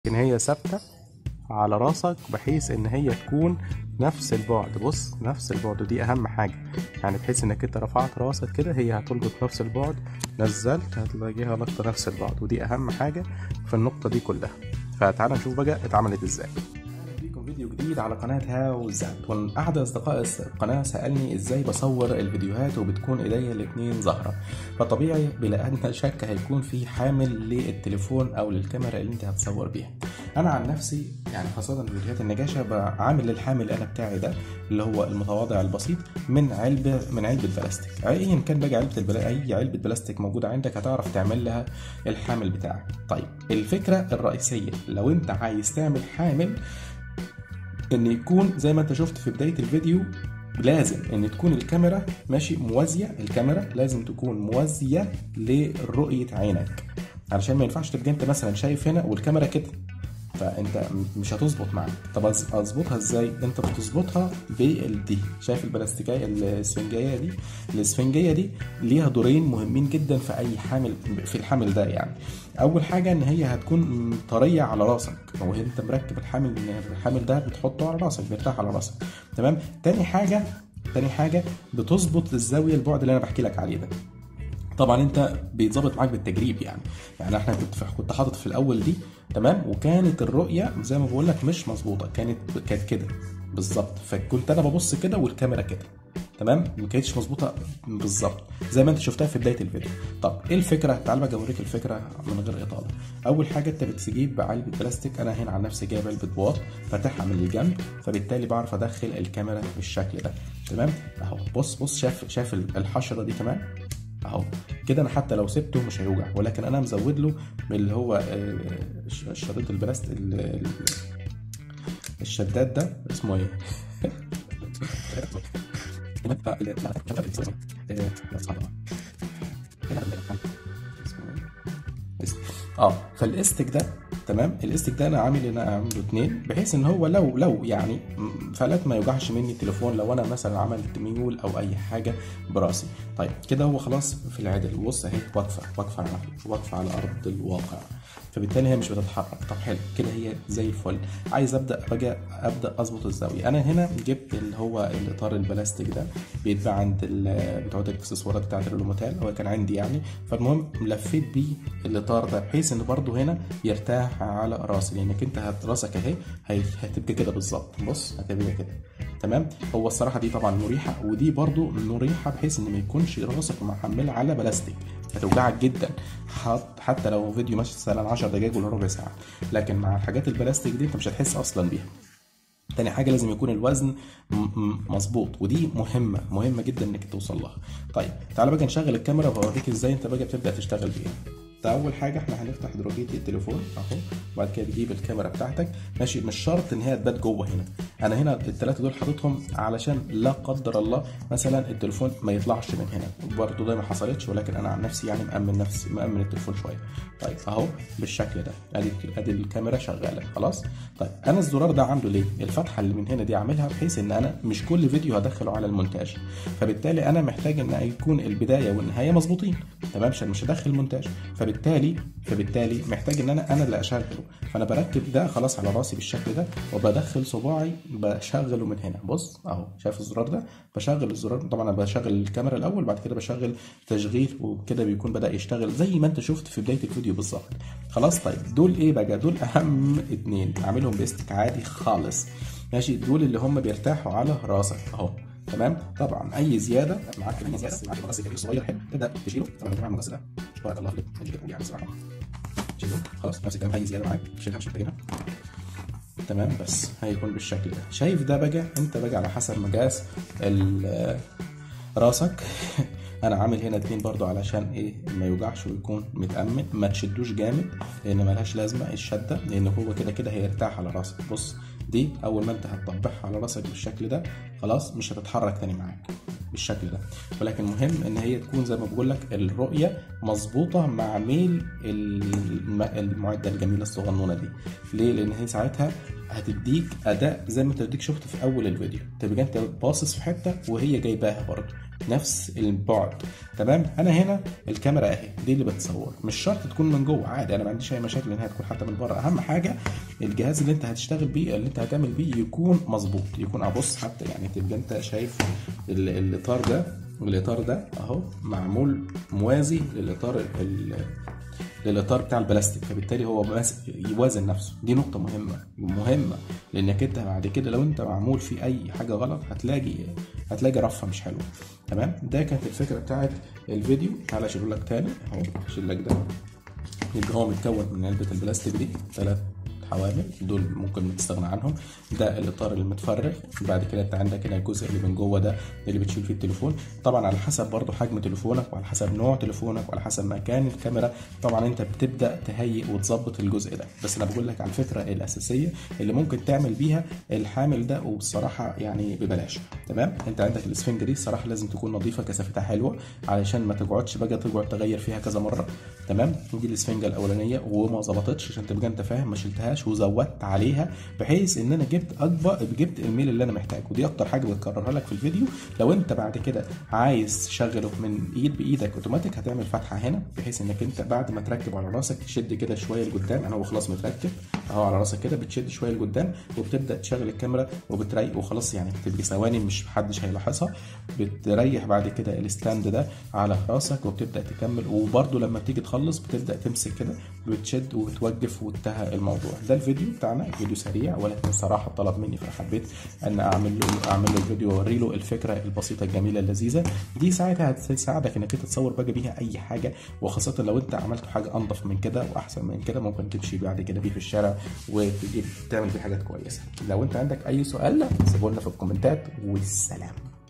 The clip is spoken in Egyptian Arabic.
ان هي ثابته على راسك بحيث ان هي تكون نفس البعد بص نفس البعد ودي اهم حاجه يعني بحيث انك انت رفعت راسك كده هي هتلقط نفس البعد نزلت هتلاقيها لقطه نفس البعد ودي اهم حاجه في النقطه دي كلها فتعال نشوف بقى اتعملت ازاي بيكم فيديو جديد على قناة هاو زاد وأحد أصدقاء القناة سألني إزاي بصور الفيديوهات وبتكون إيديا الاتنين ظاهرة فطبيعي بلا أدنى شك هيكون في حامل للتليفون أو للكاميرا اللي أنت هتصور بيها أنا عن نفسي يعني خاصة فيديوهات النجاشة بعامل الحامل أنا بتاعي ده اللي هو المتواضع البسيط من علبة من علبة بلاستيك أيا كان بقى علبة البلا... أي علبة بلاستيك موجودة عندك هتعرف تعمل لها الحامل بتاعك طيب الفكرة الرئيسية لو أنت عايز تعمل حامل ان يكون زي ما انت شفت في بدايه الفيديو لازم ان تكون الكاميرا ماشي موازيه الكاميرا لازم تكون موازيه لرؤيه عينك علشان ما ينفعش تبقى انت مثلا شايف هنا والكاميرا كده فانت مش هتظبط معاك طب اظبطها ازاي انت بتظبطها بالدي شايف البلاستيكيه الاسفنجيه دي الاسفنجيه دي ليها دورين مهمين جدا في اي حامل في الحامل ده يعني اول حاجه ان هي هتكون طريه على راسك او انت مركب الحامل الحامل ده بتحطه على راسك بيرتاح على راسك تمام تاني حاجه تاني حاجه بتظبط الزاويه البعد اللي انا بحكي لك عليه ده طبعا انت بيتظبط معاك بالتجريب يعني يعني احنا كنت كنت حاطط في الاول دي تمام وكانت الرؤيه زي ما بقول لك مش مظبوطه كانت كانت كده بالظبط فكنت انا ببص كده والكاميرا كده تمام ما كانتش مظبوطه بالظبط زي ما انت شفتها في بدايه الفيديو طب ايه الفكره تعال بقى اوريك الفكره من غير اطاله اول حاجه انت بتجيب علبه بلاستيك انا هنا عن نفسي جايب علبه بواط فاتحها من الجنب فبالتالي بعرف ادخل الكاميرا بالشكل ده تمام اهو بص بص شاف شاف الحشره دي كمان اهو كده انا حتى لو سبته مش هيوجع ولكن انا مزود له اللي هو الشريط البلاستيك الشداد ده اسمه ايه؟ اه فالاستك ده تمام الاستك ده انا عامل انا عامله اتنين بحيث ان هو لو لو يعني فلات ما يوجعش مني التليفون لو انا مثلا عملت ميول او اي حاجه براسي طيب كده هو خلاص في العدل بص اهي واقفه واقفه على واقفه على ارض الواقع فبالتالي هي مش بتتحرك طب حلو كده هي زي الفل عايز ابدا بقى ابدا اظبط الزاويه انا هنا جبت اللي هو الاطار البلاستيك ده بيتباع عند بتوع الاكسسوارات بتاعت الروموتال هو كان عندي يعني فالمهم لفيت بيه الاطار ده بحيث ان برده هنا يرتاح على راسي لانك انت هت راسك اهي هتبقى كده بالظبط بص هتبقى كده تمام هو الصراحه دي طبعا مريحه ودي برضو مريحه بحيث ان ما يكونش راسك محمل على بلاستيك هتوجعك جدا حتى لو فيديو مثلا 10 دقايق ولا ربع ساعه لكن مع الحاجات البلاستيك دي انت مش هتحس اصلا بيها تاني حاجة لازم يكون الوزن مظبوط ودي مهمة مهمة جدا انك توصل لها طيب تعالى بقى نشغل الكاميرا واوريك ازاي انت بقى بتبدأ تشتغل بيها ده اول حاجه احنا هنفتح دروجيه التليفون اهو وبعد كده تجيب الكاميرا بتاعتك ماشي مش شرط ان هي تبات جوه هنا انا هنا الثلاثه دول حاططهم علشان لا قدر الله مثلا التليفون ما يطلعش من هنا برضه ده ما حصلتش ولكن انا عن نفسي يعني مامن نفسي مامن التليفون شويه طيب اهو بالشكل ده ادي ادي الكاميرا شغاله خلاص طيب انا الزرار ده عامله ليه الفتحه اللي من هنا دي عاملها بحيث ان انا مش كل فيديو هدخله على المونتاج فبالتالي انا محتاج ان يكون البدايه والنهايه مظبوطين تمام عشان مش هدخل مونتاج فبالتالي فبالتالي محتاج ان انا انا اللي اشغله فانا بركب ده خلاص على راسي بالشكل ده وبدخل صباعي بشغله من هنا بص اهو شايف الزرار ده بشغل الزرار طبعا انا بشغل الكاميرا الاول بعد كده بشغل تشغيل وكده بيكون بدا يشتغل زي ما انت شفت في بدايه الفيديو بالظبط خلاص طيب دول ايه بقى دول اهم اتنين اعملهم باستك عادي خالص ماشي دول اللي هم بيرتاحوا على راسك اهو تمام طبعا اي زياده معاك المقص معاك المقص كبير صغير حلو تبدا تشيله طبعا يا المقص ده بارك الله فيك يعني صراحه شيله خلاص نفس الكلام اي زياده معاك شيلها مش محتاجها تمام بس هيكون بالشكل ده شايف ده بقى انت بقى على حسب مقاس راسك انا عامل هنا اتنين برضو علشان ايه ما يوجعش ويكون متأمن ما تشدوش جامد لان ملهاش لازمه الشده لان هو كده كده هيرتاح على راسك بص دي اول ما انت هتطبعها على راسك بالشكل ده خلاص مش هتتحرك تاني معاك بالشكل ده ولكن مهم ان هي تكون زي ما بقول لك الرؤيه مظبوطه مع ميل المعده الجميله الصغنونه دي ليه لان هي ساعتها هتديك اداء زي ما انت اديك شفت في اول الفيديو تبقى انت باصص في حته وهي جايباها برضه نفس البعد تمام انا هنا الكاميرا اهي دي اللي بتصور مش شرط تكون من جوه عادي انا ما عنديش اي مشاكل انها تكون حتى من بره اهم حاجه الجهاز اللي انت هتشتغل بيه اللي انت هتعمل بيه يكون مظبوط يكون ابص حتى يعني تبقى انت شايف ال- الاطار ده الاطار ده اهو معمول موازي للاطار ال- للاطار بتاع البلاستيك فبالتالي هو بس يوازن نفسه دي نقطه مهمه مهمه لانك انت بعد كده لو انت معمول فيه اي حاجه غلط هتلاقي هتلاقي رفه مش حلوه تمام ده كانت الفكره بتاعت الفيديو تعالى اشيله لك تاني اهو اشيل لك ده يبقى هو متكون من علبه البلاستيك دي ثلاث حوامل دول ممكن تستغنى عنهم ده الاطار المتفرغ بعد كده انت عندك هنا الجزء اللي من جوه ده اللي بتشيل فيه التليفون طبعا على حسب برضو حجم تليفونك وعلى حسب نوع تليفونك وعلى حسب مكان الكاميرا طبعا انت بتبدا تهيئ وتظبط الجزء ده بس انا بقول لك على الفكره الاساسيه اللي ممكن تعمل بيها الحامل ده وبصراحه يعني ببلاش تمام انت عندك الاسفنجه دي الصراحه لازم تكون نظيفه كثافتها حلوه علشان ما تقعدش بقى تقعد تغير فيها كذا مره تمام دي الاسفنجه الاولانيه وما ظبطتش عشان تبقى انت فاهم ما شلتهاش وزودت عليها بحيث ان انا جبت اكبر جبت الميل اللي انا محتاجه ودي اكتر حاجه بتكررها لك في الفيديو لو انت بعد كده عايز تشغله من ايد بايدك اوتوماتيك هتعمل فتحه هنا بحيث انك انت بعد ما تركب على راسك تشد كده شويه لقدام انا هو خلاص متركب اهو على راسك كده بتشد شويه لقدام وبتبدا تشغل الكاميرا وبتريح وخلاص يعني بتبقى ثواني مش محدش هيلاحظها بتريح بعد كده الستاند ده على راسك وبتبدا تكمل وبرده لما بتيجي تخلص بتبدا تمسك كده بتشد وتوقف وانتهى الموضوع ده الفيديو بتاعنا فيديو سريع ولكن صراحه طلب مني فحبيت ان اعمل له اعمل له الفيديو واوري له الفكره البسيطه الجميله اللذيذه دي ساعتها هتساعدك انك انت تصور بقى بيها اي حاجه وخاصه لو انت عملت حاجه انضف من كده واحسن من كده ممكن تمشي بعد كده بيه في الشارع وتجيب تعمل بيه حاجات كويسه لو انت عندك اي سؤال سيبوا لنا في الكومنتات والسلام